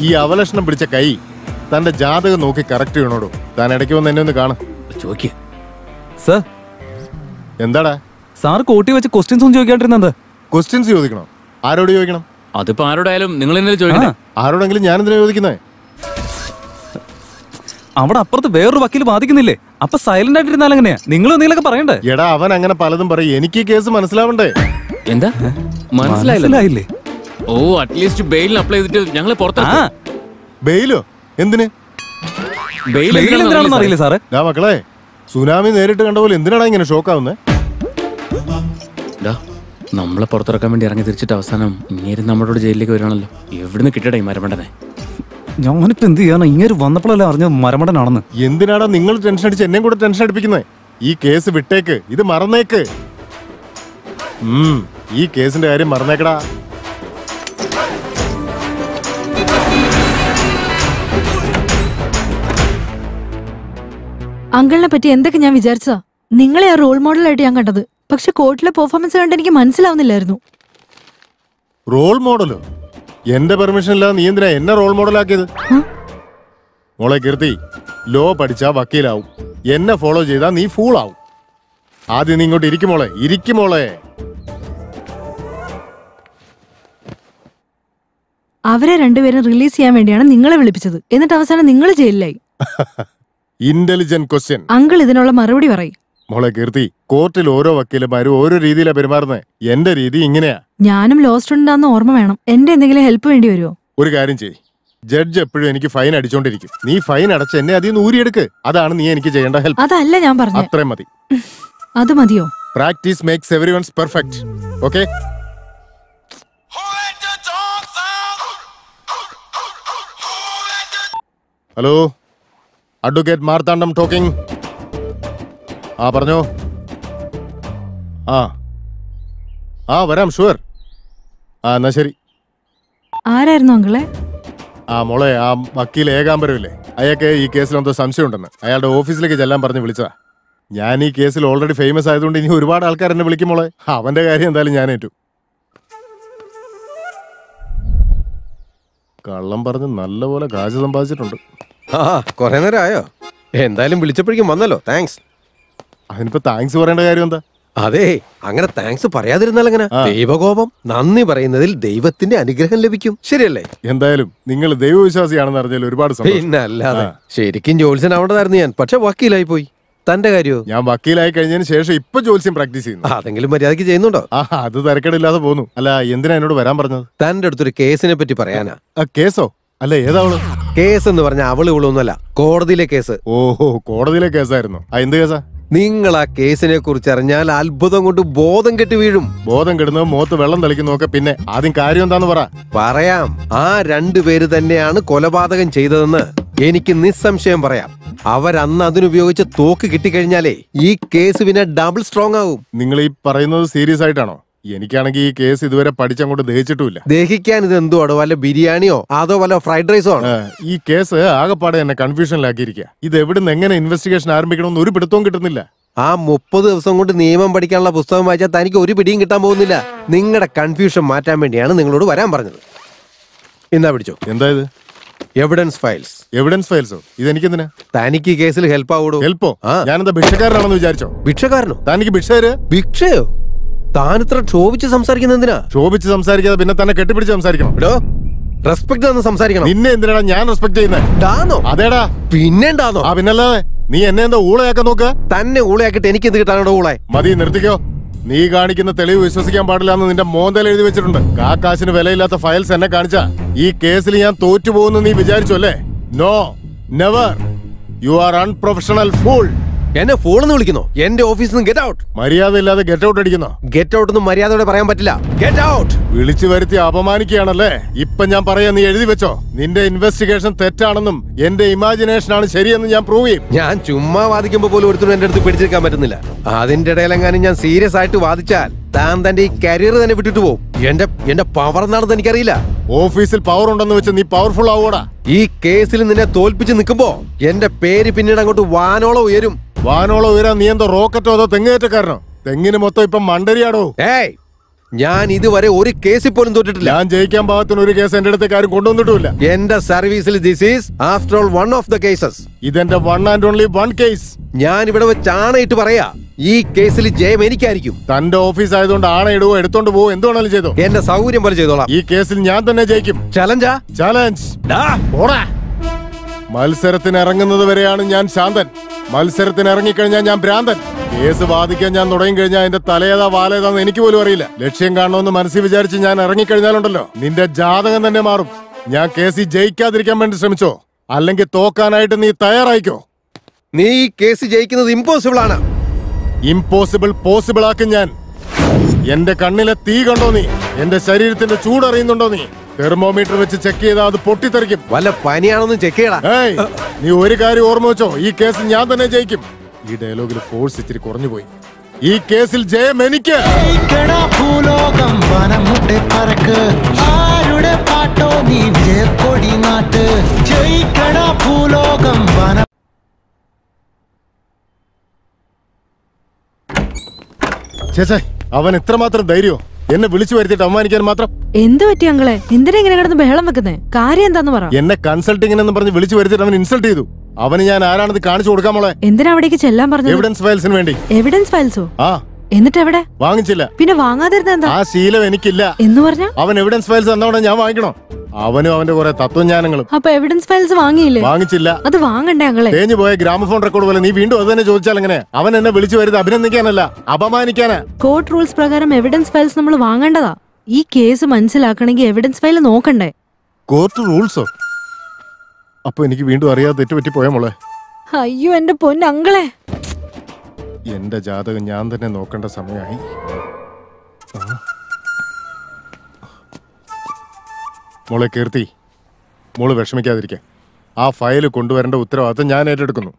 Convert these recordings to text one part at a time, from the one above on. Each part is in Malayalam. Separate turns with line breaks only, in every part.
ഈ അവലക്ഷണം പിടിച്ച കൈ തന്റെ ജാതകം നോക്കി കറക്റ്റ് ചെയ്യണോടോ താൻ ഇടയ്ക്ക് വന്ന് എന്നെ ഒന്ന് കാണും
ചോദിക്ക
സർ
എന്താടാ
സാർ കോട്ടി വെച്ച് ക്വസ്റ്റ്യൻസ് ഒന്നും ചോദിക്കാണ്ടിരുന്നത്
ക്വസ്റ്റ്യൻസ് ചോദിക്കണം ആരോട് ചോദിക്കണം
അതിപ്പോ ആരോടായാലും നിങ്ങൾ ഇന്നലെ ചോദിക്കണേ
ആരോടെങ്കിലും ഞാൻ എന്തിനാ ചോദിക്കുന്നത്
അവിടെ അപ്പുറത്ത് വേറൊരു വക്കീൽ ബാധിക്കുന്നില്ലേ അപ്പൊ സൈലന്റ് ആയിട്ടിരുന്നാൽ എങ്ങനെയാ നിങ്ങൾ എന്തെങ്കിലുമൊക്കെ പറയണ്ടേ
എടാ അവൻ അങ്ങനെ പലതും പറയും എനിക്ക് ഈ കേസ് മനസ്സിലാവണ്ടേ
എന്താ മനസ്സിലായില്ല
മനസ്സിലായില്ലേ
ഓ അറ്റ്ലീസ്റ്റ് ബെയിലിന് അപ്ലൈ ചെയ്തിട്ട് ഞങ്ങൾ
ആ
പുറത്താക്കും
ബെയിലോ എന്തിന്
ബെയിൽ
bail എന്തിനാണെന്ന് അറിയില്ല സാറേ
ഡാ മക്കളെ സുനാമി നേരിട്ട് കണ്ട പോലെ എന്തിനാണ് ഇങ്ങനെ ഷോക്കാവുന്നത്
ഡാ, നമ്മളെ പുറത്തിറക്കാൻ വേണ്ടി ഇറങ്ങി തിരിച്ചിട്ട് അവസാനം ഇങ്ങനെ നമ്മളോട് ജയിലിലേക്ക് വരികയാണല്ലോ എവിടുന്ന് കിട്ടടേ ഈ മരമണ്ടനെ
ഞാനിപ്പോ എന്ത് ചെയ്യാനാ ഇങ്ങനെ വന്നപ്പോഴല്ലേ അറിഞ്ഞത് മരമടനാണെന്ന്
എന്തിനാടാ നിങ്ങൾ ടെൻഷൻ അടിച്ച് എന്നെയും കൂടെ ടെൻഷൻ അടിപ്പിക്കുന്നത് ഈ കേസ് വിട്ടേക്ക് ഇത് മറന്നേക്ക് ഉം, ഈ കേസിന്റെ കാര്യം മറന്നേക്കടാ
അങ്കിളിനെ പറ്റി എന്തൊക്കെ ഞാൻ വിചാരിച്ചതാ നിങ്ങളെ ആ റോൾ മോഡലായിട്ട് ഞാൻ കണ്ടത് പക്ഷെ കോർട്ടിലെ പെർഫോമൻസ് കണ്ട് എനിക്ക് മനസ്സിലാവുന്നില്ലായിരുന്നു
റോൾ മോഡലോ എന്റെ പെർമിഷൻ ഇല്ലാതെ നീ എന്തിനാ എന്നെ റോൾ മോഡലാക്കിയത് മോളെ കീർത്തി ലോ പഠിച്ചാ വക്കീലാവും എന്നെ ഫോളോ ചെയ്താ നീ ഫൂൾ ആവും ആദ്യം നീ ഇങ്ങോട്ട് ഇരിക്കും മോളെ ഇരിക്കും മോളെ
അവരെ രണ്ടുപേരും റിലീസ് ചെയ്യാൻ വേണ്ടിയാണ് നിങ്ങളെ വിളിപ്പിച്ചത് എന്നിട്ട് അവസാനം നിങ്ങൾ ജയിലിലായി
ഇന്റലിജന്റ് ക്വസ്റ്റ്യൻ
അങ്കിൾ ഇതിനുള്ള മറുപടി പറയും
മോളെ കീർത്തി കോർട്ടിൽ ഓരോ വക്കീലന്മാരും ഓരോ രീതിയിലാണ് പെരുമാറുന്നത് എന്റെ രീതി ഇങ്ങനെയാ
ഞാനും ലോ സ്റ്റുഡന്റ് ആണെന്ന് ഓർമ്മ വേണം എന്റെ എന്തെങ്കിലും ഹെൽപ്പ് വേണ്ടി വരുമോ
ഒരു കാര്യം ചെയ് ജഡ്ജ് എപ്പോഴും എനിക്ക് ഫൈൻ അടിച്ചോണ്ടിരിക്കും നീ ഫൈൻ അടച്ച് എന്നെ അതിൽ നിന്ന് ഊരിയെടുക്ക് അതാണ് നീ എനിക്ക് ചെയ്യേണ്ട ഹെൽപ്പ്
അതല്ല ഞാൻ പറഞ്ഞത്
അത്രയും മതി
അത് മതിയോ
practice makes every once perfect okay hello advocate Marthandam talking ആ പറഞ്ഞോ ആ ആ വരാം ഷുവർ ആ എന്നാ ശരി
ആരായിരുന്നു അങ്കിളെ
ആ മോളെ ആ വക്കീൽ ഏകാംബരമില്ലേ അയാൾക്ക് ഈ കേസിൽ എന്തോ സംശയമുണ്ടെന്ന് അയാളുടെ ഓഫീസിലേക്ക് ചെല്ലാൻ പറഞ്ഞ് വിളിച്ചതാ ഞാൻ ഈ കേസിൽ ഓൾറെഡി ഫേമസ് ആയതുകൊണ്ട് ഇനി ഒരുപാട് ആൾക്കാർ എന്നെ വിളിക്കും മോളെ അവന്റെ കാര്യം എന്തായാലും ഞാൻ ഏറ്റു കള്ളം പറഞ്ഞ് നല്ലപോലെ കാശ് സമ്പാദിച്ചിട്ടുണ്ട്
ആ കൊറേ നേരം ആയോ എന്തായാലും വിളിച്ചപ്പോഴേക്കും വന്നല്ലോ താങ്ക്സ്
അതിനിപ്പോ താങ്ക്സ് പറയേണ്ട കാര്യം എന്താ
അതെ അങ്ങനെ താങ്ക്സ് പറയാതിരുന്നാൽ എങ്ങനെ
ആ.
ദൈവകോപം നന്ദി പറയുന്നതിൽ ദൈവത്തിന്റെ അനുഗ്രഹം ലഭിക്കും ശരിയല്ലേ
എന്തായാലും നിങ്ങൾ ദൈവവിശ്വാസിയാണെന്ന് അറിഞ്ഞാൽ ഒരുപാട് സന്തോഷം
പിന്നെ അല്ലാതെ
ആ.
ശരിക്കും ജോത്സ്യൻ ആവേണ്ടതായിരുന്നു ഞാൻ പക്ഷെ വക്കീലായി പോയി തന്റെ കാര്യോ
ഞാൻ വക്കീലായി കഴിഞ്ഞതിന് ശേഷം ഇപ്പൊ ജോത്സ്യം പ്രാക്ടീസ് ചെയ്യുന്നു
അതെങ്കിലും മര്യാദക്ക് ചെയ്യുന്നുണ്ടോ
ആ അത് തിരക്കേടില്ലാതെ പോന്നു അല്ല എന്തിനാ എന്നോട് വരാൻ പറഞ്ഞത്
തന്റെ അടുത്തൊരു കേസിനെ പറ്റി പറയാനാ
ആ കേസോ അല്ല ഏതാവള്
കേസ് എന്ന് പറഞ്ഞ അവള് ഇവളൊന്നുമല്ല കോടതിയിലെ കേസ്
ഓഹോ കോടതിയിലെ കേസായിരുന്നു ആ എന്ത് കേസാ
നിങ്ങൾ ആ കേസിനെ കുറിച്ച് അറിഞ്ഞാൽ അത്ഭുതം കൊണ്ട് ബോധം കെട്ടി വീഴും
ബോധം കെടുന്നത് മുഖത്ത് വെള്ളം തളിക്കുന്നതൊക്കെ പിന്നെ ആദ്യം കാര്യം എന്താന്ന് പറ
പറയാം ആ രണ്ടുപേര് തന്നെയാണ് കൊലപാതകം ചെയ്തതെന്ന് എനിക്ക് നിസ്സംശയം പറയാം അവരന്ന് അതിനുപയോഗിച്ച് തോക്ക് കിട്ടിക്കഴിഞ്ഞാലേ ഈ കേസ് പിന്നെ ഡബിൾ സ്ട്രോങ് ആവും
നിങ്ങൾ ഈ പറയുന്നത് സീരിയസ് ആയിട്ടാണോ എനിക്കാണെങ്കിൽ ഈ കേസ് ഇതുവരെ പഠിച്ചങ്ങോട്ട് ദഹിച്ചിട്ടുമില്ല
ദഹിക്കാൻ ഇത് എന്തുവാടോ വല്ല ബിരിയാണിയോ അതോ വല്ല ഫ്രൈഡ് റൈസോ ആണോ
ആ, ഈ കേസ് ആകെപ്പാടെ എന്നെ കൺഫ്യൂഷനിലാക്കിയിരിക്കുക ഇത് എവിടുന്ന് എങ്ങനെ ഇൻവെസ്റ്റിഗേഷൻ ആരംഭിക്കണമെന്ന് ഒരു പിടുത്തവും കിട്ടുന്നില്ല
ആ മുപ്പത് ദിവസം കൊണ്ട് നിയമം പഠിക്കാനുള്ള പുസ്തകം വായിച്ചാൽ തനിക്ക് ഒരു പിടിയും കിട്ടാൻ പോകുന്നില്ല നിങ്ങളുടെ കൺഫ്യൂഷൻ മാറ്റാൻ വേണ്ടിയാണ് നിങ്ങളോട് വരാൻ പറഞ്ഞത് എന്നാ പിടിച്ചോ
എന്താ ഇത്
എവിഡൻസ് ഫയൽസ്
എവിഡൻസ് ഫയൽസോ ഇതെനിക്കെന്തിനാ
തനിക്ക് ഈ കേസിൽ ഹെൽപ്പ് ആവൂടോ
ഹെൽപ്പോ
ആ.
ഞാനെന്താ ഭിക്ഷക്കാരനാണെന്ന് വിചാരിച്ചോ
ഭിക്ഷക്കാരനോ
തനിക്ക് ഭിക്ഷ തരുക
ഭിക്ഷയോ താൻ ഇത്ര ക്ഷോഭിച്ച് സംസാരിക്കുന്ന എന്തിനാ
ശോഭിച്ച് സംസാരിക്കാതെ പിന്നെ തന്നെ കെട്ടിപ്പിടിച്ച് സംസാരിക്കണം
എടോ റെസ്പെക്ട് തന്ന് സംസാരിക്കണം
നിന്നെ എന്തിനാടാ ഞാൻ റെസ്പെക്ട് ചെയ്യുന്നത്
ഡാന്നോ
അതേടാ
പിന്നെണ്ടാന്നോ
ആ പിന്നല്ലാതെ നീ എന്നെ എന്താ ഊളയാക്കാൻ നോക്കുക
തന്നെ ഊളയാക്കിട്ട് എനിക്ക് എന്ത് കിട്ടാനോ ഊളെ
മതി നിർത്തിക്കോ നീ കാണിക്കുന്ന തെളിവ് വിശ്വസിക്കാൻ പാടില്ല എന്ന് നിന്റെ മോന്തൽ എഴുതി വെച്ചിട്ടുണ്ട് കാക്കാശിന് വിലയില്ലാത്ത ഫയൽസ് എന്നെ കാണിച്ച ഈ കേസിൽ ഞാൻ തോറ്റുപോകുന്നു നീ വിചാരിച്ചു അല്ലേ no never you are unprofessional fool
എന്നെ ഫോണെന്ന് വിളിക്കുന്നോ എന്റെ ഓഫീസിൽ നിന്ന് ഗെറ്റ് ഔട്ട്
മര്യാദ ഇല്ലാതെ ഗെറ്റ് ഔട്ട് അടിക്കുന്നോ
ഗെറ്റ് ഔട്ട് ഒന്നും മര്യാദയോടെ പറയാൻ പറ്റില്ല ഗെറ്റ് ഔട്ട്
വിളിച്ചു വരുത്തി അപമാനിക്കുകയാണല്ലേ ഇപ്പൊ ഞാൻ പറയാ നീ എഴുതി വെച്ചോ നിന്റെ ഇൻവെസ്റ്റിഗേഷൻ തെറ്റാണെന്നും എന്റെ ഇമാജിനേഷൻ ആണ് ശരിയെന്നും ഞാൻ പ്രൂവ് ചെയ്യും
ഞാൻ ചുമ്മാ വാദിക്കുമ്പോ പോലും ഒരുത്തരും എന്റെ അടുത്ത് പിടിച്ചെടുക്കാൻ പറ്റുന്നില്ല അതിന്റെ ഇടയിലെങ്ങാനും ഞാൻ സീരിയസ് ആയിട്ട് വാദിച്ചാൽ താൻ തന്റെ ഈ കരിയർ തന്നെ വിട്ടിട്ട് പോകും എന്റെ എന്റെ പവർ എന്താണെന്ന് എനിക്കറിയില്ല
ഓഫീസിൽ പവർ ഉണ്ടെന്ന് വെച്ച് നീ പവർഫുൾ ആവോടാ
ഈ കേസിൽ നിന്നെ തോൽപ്പിച്ച് നിൽക്കുമ്പോ എന്റെ പേര് പിന്നീട് അങ്ങോട്ട് വാനോളം ഉയരും
വാനോളം ഉയരാൻ നീ എന്തോ റോക്കറ്റോ അതോ തെങ്ങേറ്റക്കാരനോ തെങ്ങിന് മൊത്തം ഇപ്പം മണ്ടരിയാടോ
ഏയ് ഞാൻ ഇതുവരെ ഒരു കേസിൽ പോലും തോറ്റിട്ടില്ല
ഞാൻ ജയിക്കാൻ പാകത്തിന് ഒരു കേസ് എന്റെ അടുത്തേക്ക് ആരും കൊണ്ടുവന്നിട്ടുമില്ല
എന്റെ സർവീസിൽ this is after all one of the cases
ഇതെന്റെ one and only one case
ഞാൻ ഇവിടെ വെച്ച് ആണയിട്ട് പറയാ ഈ കേസിൽ ജയം എനിക്കായിരിക്കും
തന്റെ ഓഫീസ് ആയതുകൊണ്ട് ആണയിടുവോ എടുത്തോണ്ട് പോവോ എന്ത് വേണമെങ്കിലും ചെയ്തോ
എന്റെ സൗകര്യം പോലെ ചെയ്തോളാം
ഈ കേസിൽ ഞാൻ തന്നെ ജയിക്കും
ചലഞ്ചാ
ചാലഞ്ച് ഓടാ മത്സരത്തിന് ഇറങ്ങുന്നത് വരെയാണ് ഞാൻ ശാന്തൻ മത്സരത്തിന് ഇറങ്ങിക്കഴിഞ്ഞാൽ ഞാൻ ഭ്രാന്തൻ കേസ് വാദിക്കാൻ ഞാൻ തുടങ്ങി കഴിഞ്ഞാൽ എന്റെ തലയേതാ വാലേതാന്ന് എനിക്ക് പോലും അറിയില്ല ലക്ഷ്യം കാണണമെന്ന് മനസ്സിൽ വിചാരിച്ച് ഞാൻ ഇറങ്ങിക്കഴിഞ്ഞാലുണ്ടല്ലോ നിന്റെ ജാതകം തന്നെ മാറും ഞാൻ കേസിൽ ജയിക്കാതിരിക്കാൻ വേണ്ടി ശ്രമിച്ചോ അല്ലെങ്കിൽ തോക്കാനായിട്ട് നീ തയ്യാറായിക്കോ
നീ ഈ കേസ് ജയിക്കുന്നത് ഇമ്പോസിബിൾ ആണ്
ഇമ്പോസിബിൾ പോസിബിൾ ആക്കും ഞാൻ എന്റെ കണ്ണിലെ തീ കണ്ടോ നീ എന്റെ ശരീരത്തിന്റെ ചൂടറിയുന്നുണ്ടോ നീ തെർമോമീറ്റർ വെച്ച് ചെക്ക് ചെയ്താൽ അത് പൊട്ടിത്തെറിക്കും
വല്ല പനിയാണെന്ന് ചെക്ക് ചെയ്യടാ
ഏയ് നീ ഒരു കാര്യം ഓർമ്മ വെച്ചോ ഈ കേസ് ഞാൻ തന്നെ ജയിക്കും ഈ ഡയലോഗിൽ ഫോഴ്സ് ഇത്തിരി കുറഞ്ഞു പോയി ഈ കേസിൽ ജയം എനിക്ക്
ജയിക്കടാ ഭൂലോകം വനം മുട്ടെ പറക്ക് ആരുടെ പാട്ടോ നീ വിജയക്കൊടി നാട്ട് ജയിക്കടാ ഭൂലോകം വനം
ചേച്ചേ അവൻ എത്രമാത്രം ധൈര്യോ എന്നെ വിളിച്ചു വരുത്തിയിട്ട് അവമാനിക്കാൻ മാത്രം
എന്ത് പറ്റി അങ്ങളെ എന്തിനാ ഇങ്ങനെ കിടന്ന് ബഹളം വെക്കുന്നേ കാര്യം എന്താന്ന് പറ
എന്നെ കൺസൾട്ടിങ്ങിനെന്ന് പറഞ്ഞ് വിളിച്ചു വരുത്തിയിട്ട് അവൻ ഇൻസൾട്ട് ചെയ്തു അവന് ഞാൻ ആരാണെന്ന് കാണിച്ചു കൊടുക്കാൻ മോളെ
എന്തിനാ അവിടേക്ക് ചെല്ലാൻ പറഞ്ഞത്
എവിഡൻസ് ഫയൽസിന് വേണ്ടി
എവിഡൻസ് ഫയൽസോ
ആ
എന്നിട്ട് എവിടെ
വാങ്ങിച്ചില്ല
പിന്നെ വാങ്ങാതിരുന്ന എന്താ
ആ ശീലം എനിക്കില്ല
എന്ന് പറഞ്ഞ
അവൻ എവിഡൻസ് ഫയൽസ് തന്നോടെ ഞാൻ വാങ്ങിക്കണോ അവനും അവന്റെ കുറെ തത്വജ്ഞാനങ്ങളും
അപ്പൊ എവിഡൻസ് ഫയൽസ് വാങ്ങിയില്ലേ
വാങ്ങിച്ചില്ല
അത് വാങ്ങണ്ടേ അങ്ങളെ
തേഞ്ഞു പോയ ഗ്രാമഫോൺ റെക്കോർഡ് പോലെ നീ വീണ്ടും അത് തന്നെ ചോദിച്ചാൽ എങ്ങനെ അവൻ എന്നെ വിളിച്ചു വരുന്നത് അഭിനന്ദിക്കാനല്ല അപമാനിക്കാനാ
കോർട്ട് റൂൾസ് പ്രകാരം എവിഡൻസ് ഫയൽസ് നമ്മൾ വാങ്ങേണ്ടതാ ഈ കേസ് മനസ്സിലാക്കണമെങ്കിൽ എവിഡൻസ് ഫയൽ നോക്കണ്ടേ
കോർട്ട് റൂൾസോ അപ്പൊ എനിക്ക് വീണ്ടും അറിയാതെ തെറ്റുപറ്റി പോയ മോളെ
അയ്യോ എന്റെ പൊന്ന് അങ്ങളെ
എന്റെ ജാതകം ഞാൻ തന്നെ നോക്കേണ്ട സമയമായി ആ. മോളെ കീർത്തി മോള് വിഷമിക്കാതിരിക്കെ ആ ഫയൽ കൊണ്ടുവരേണ്ട ഉത്തരവാദിത്തം ഞാൻ ഏറ്റെടുക്കുന്നു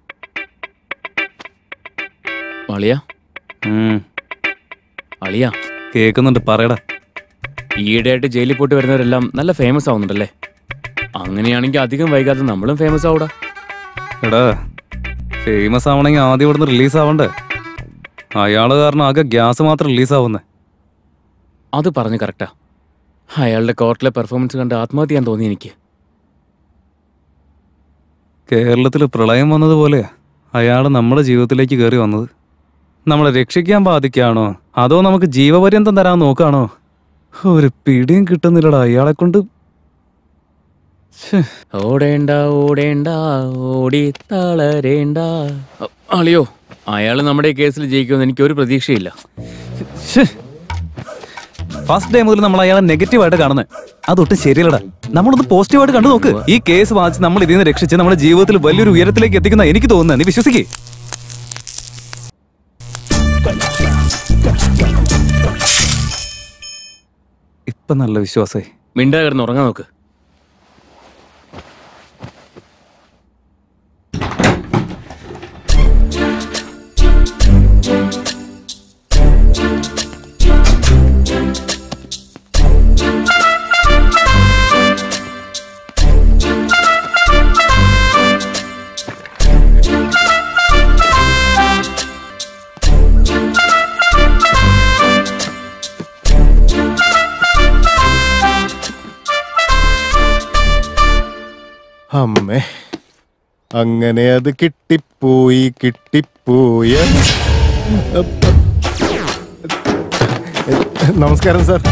അളിയ
ഉം,
അളിയ
കേക്കുന്നുണ്ട് പറയടാ
ഈയിടെയായിട്ട് ജയിലിൽ പോയിട്ട് വരുന്നവരെല്ലാം നല്ല ഫേമസ് ആവുന്നുണ്ടല്ലേ അങ്ങനെയാണെങ്കിൽ അധികം വൈകാതെ നമ്മളും ഫേമസ് ആവൂടാ
എടാ ഫേമസ് ആവണമെങ്കിൽ ആദ്യം ഇവിടുന്ന് റിലീസ് ആവണ്ടേ അയാള് കാരണം ആകെ ഗ്യാസ് മാത്രം റിലീസ് ആവുന്നേ
അത് പറഞ്ഞു കറക്റ്റാ അയാളുടെ കോർട്ടിലെ പെർഫോമൻസ് കണ്ട് ആത്മഹത്യ ചെയ്യാൻ തോന്നി എനിക്ക്
കേരളത്തിൽ പ്രളയം വന്നതുപോലെ അയാൾ നമ്മുടെ ജീവിതത്തിലേക്ക് കയറി വന്നത് നമ്മളെ രക്ഷിക്കാൻ ബാധിക്കാണോ അതോ നമുക്ക് ജീവപര്യന്തം തരാൻ നോക്കാണോ ഒരു പിടിയും കിട്ടുന്നില്ലടാ അയാളെ കൊണ്ട് ശ്ശേ,
ഓടേണ്ട ഓടേണ്ട ഓടി തളരേണ്ട അ- അളിയോ അയാൾ നമ്മുടെ ഈ കേസിൽ ജയിക്കുമെന്ന് എനിക്ക് ഒരു പ്രതീക്ഷയില്ല
ശ്ശേ. ഫസ്റ്റ് ഡേ മുതൽ നമ്മൾ അയാളെ നെഗറ്റീവായിട്ട് കാണുന്നത് അതൊട്ടും ശരിയല്ലടാ നമ്മളൊന്ന് പോസിറ്റീവായിട്ട് കണ്ടു നോക്ക് ഈ കേസ് വാങ്ങിച്ച് നമ്മൾ ഇതിൽ നിന്ന് രക്ഷിച്ച് നമ്മുടെ ജീവിതത്തിൽ വലിയൊരു ഉയരത്തിലേക്ക് എത്തിക്കുന്ന എനിക്ക് തോന്നുന്നത് നീ വിശ്വസിക്കേ ഇപ്പൊ നല്ല വിശ്വാസേ
മിണ്ടാ കിടന്ന് ഉറങ്ങാൻ നോക്ക്
അമ്മേ അങ്ങനെ അത് കിട്ടിപ്പോയി കിട്ടിപ്പോയ നമസ്കാരം സാർ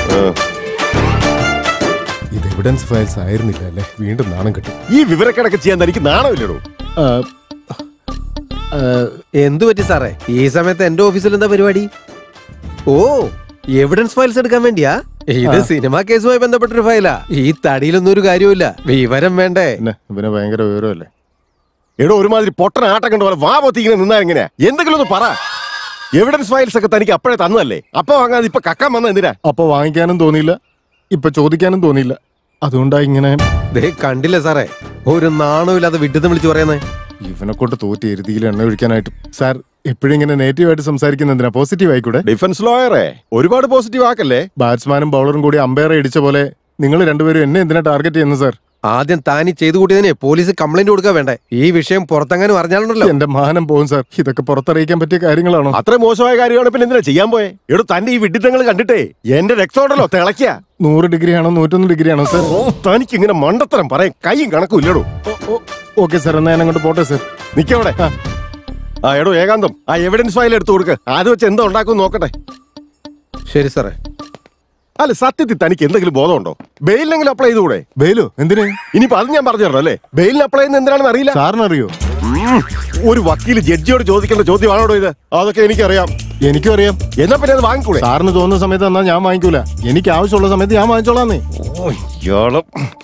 ഇത് എവിഡൻസ് ഫയൽസ് ആയിരുന്നില്ല അല്ലേ വീണ്ടും നാണം കിട്ടും
ഈ വിവരക്കണക്ക് ചെയ്യാൻ തനിക്ക് നാണമില്ലടോ
ആ, ആ,
എന്തു പറ്റി സാറേ ഈ സമയത്ത് എന്റെ ഓഫീസിൽ എന്താ പരിപാടി ഓ എവിഡൻസ് ഫയൽസ് എടുക്കാൻ വേണ്ടിയാ ഇത് സിനിമാ കേസുമായി ബന്ധപ്പെട്ടൊരു ഫയലാ ഈ തടിയിലൊന്നും ഒരു കാര്യമില്ല വിവരം വേണ്ടേ
പിന്നെ ഇവന് ഭയങ്കര വിവരമല്ലേ
എടോ ഒരുമാതിരി പൊട്ടൻ ആട്ടം കണ്ട പോലെ വാ പൊത്തിങ്ങനെ നിന്നാ എങ്ങനെയാ എന്തെങ്കിലും ഒന്ന് പറ എവിഡൻസ് ഫയൽസ് ഒക്കെ തനിക്ക് അപ്പോഴേ തന്നതല്ലേ അപ്പൊ വാങ്ങാതെ ഇപ്പൊ കക്കാൻ വന്ന എന്തിനാ
അപ്പൊ വാങ്ങിക്കാനും തോന്നിയില്ല ഇപ്പൊ ചോദിക്കാനും തോന്നിയില്ല അതുകൊണ്ടാ ഇങ്ങനെ
ദേ കണ്ടില്ലേ സാറേ ഒരു നാണമില്ലാതെ വിഡ്ഢിത്തം വിളിച്ചു പറയുന്നേ
ഇവനെ കൊണ്ട് തോറ്റി എരുതിയിൽ എണ്ണ ഒഴിക്കാനായിട്ട് സാർ എപ്പോഴും ഇങ്ങനെ നെഗറ്റീവായിട്ട് സംസാരിക്കുന്ന എന്തിനാ പോസിറ്റീവ് ആയിക്കൂടെ
ഡിഫൻസ് ലോയറെ ഒരുപാട് പോസിറ്റീവ് ആക്കല്ലേ
ബാറ്റ്സ്മാനും ബൗളറും കൂടി അമ്പയറെ ഇടിച്ച പോലെ നിങ്ങൾ രണ്ടുപേരും എന്നെ എന്തിനാ ടാർഗറ്റ് ചെയ്യുന്നത് സാർ
ആദ്യം താനി ചെയ്തു കൂട്ടിയതിനെ പോലീസ് കംപ്ലൈന്റ് കൊടുക്കാൻ വേണ്ടേ ഈ വിഷയം പുറത്തെങ്ങാനും അറിഞ്ഞാലുണ്ടല്ലോ
എന്റെ മാനം പോകും സാർ ഇതൊക്കെ പുറത്തറിയിക്കാൻ പറ്റിയ കാര്യങ്ങളാണോ
അത്ര മോശമായ കാര്യമാണ് പിന്നെ എന്തിനാ ചെയ്യാൻ പോയെ എടോ തന്റെ ഈ വിഡിത്തങ്ങൾ കണ്ടിട്ടേ എന്റെ രക്തമുണ്ടല്ലോ തിളക്കിയ
നൂറ് ഡിഗ്രി ആണോ നൂറ്റൊന്ന് ഡിഗ്രി ആണോ സാർ
തനിക്ക് ഇങ്ങനെ മണ്ടത്തരം പറയാൻ കൈയും കണക്കും ഇല്ലടോ
ഓക്കെ സാർ എന്നാ ഞാൻ അങ്ങോട്ട് പോട്ടെ സാർ
നിക്കവിടെ ആ എടോ ഏകാന്തം ആ എവിഡൻസ് ഫയൽ എടുത്തു കൊടുക്ക അത് വെച്ച് എന്താ ഉണ്ടാക്കും നോക്കട്ടെ
ശരി സാറേ
അല്ല സത്യത്തിൽ തനിക്ക് എന്തെങ്കിലും ബോധമുണ്ടോ ബെയിലിനെങ്കിലും അപ്ലൈ ചെയ്തുകൂടെ
ബെയിലോ എന്തിന്
ഇനിയിപ്പോ അത് ഞാൻ പറഞ്ഞു തരണം അല്ലേ ബെയിലിന് അപ്ലൈ ചെയ്യുന്ന എന്തിനാണെന്ന് അറിയില്ല
സാറിനറിയോ
ഉം. ഒരു വക്കീൽ ജഡ്ജിയോട് ചോദിക്കേണ്ട ചോദ്യമാണോ ഇത് അതൊക്കെ എനിക്കറിയാം
എനിക്കും അറിയാം
എന്നാ പിന്നെ അത് വാങ്ങിക്കൂടെ
സാറിന് തോന്നുന്ന സമയത്ത് എന്നാ ഞാൻ വാങ്ങിക്കൂല എനിക്ക് ആവശ്യമുള്ള സമയത്ത് ഞാൻ വാങ്ങിച്ചോളാന്നേ
ഇയാള്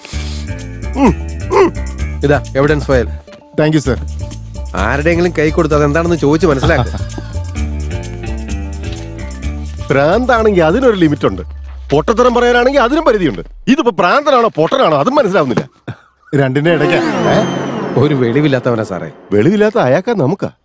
ഇതാ evidence file
thank you sir
ആരുടെയെങ്കിലും കൈ കൊടുത്ത് അതെന്താണെന്ന് ചോദിച്ച് മനസ്സിലാക്കുക
ഭ്രാന്താണെങ്കിൽ അതിനൊരു ലിമിറ്റ് ഉണ്ട് പൊട്ടത്തരം പറയാനാണെങ്കിൽ അതിനും പരിധിയുണ്ട് ഇതിപ്പോ ഭ്രാന്തനാണോ പൊട്ടനാണോ അതും മനസ്സിലാവുന്നില്ല
രണ്ടിന്റെ ഇടയ്ക്ക്
ഒരു വെളിവില്ലാത്തവനാ സാറേ
വെളിവില്ലാത്ത അയാൾക്കാ നമുക്കാ